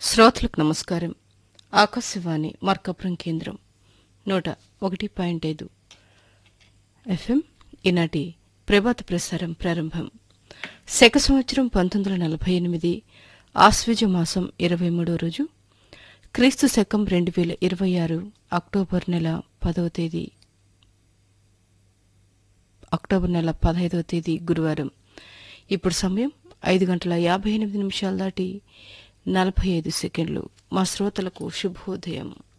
శ్రోతలకు నమస్కారం ఆకాశవాణి మార్కపురం కేంద్రం నూట ఒకటి పాయింట్ ఐదు ఎఫ్ఎం ఈనాటి ప్రభాత ప్రసారం ప్రారంభం శక సంవత్సరం పంతొమ్మిది వందల నలభై ఎనిమిది ఆశ్వజ మాసం ఇరవై మూడో రోజు క్రీస్తు శకం రెండు వేల ఇరవై ఆరు అక్టోబర్ నెల పదవ తేదీ అక్టోబర్ నెల పదహైదవ తేదీ గురువారం ఇప్పుడు సమయం ఐదు గంటల యాభై ఎనిమిది నిమిషాలు దాటి నలభై ఐదు సెకండ్లు మా శ్రోతలకు శుభోదయం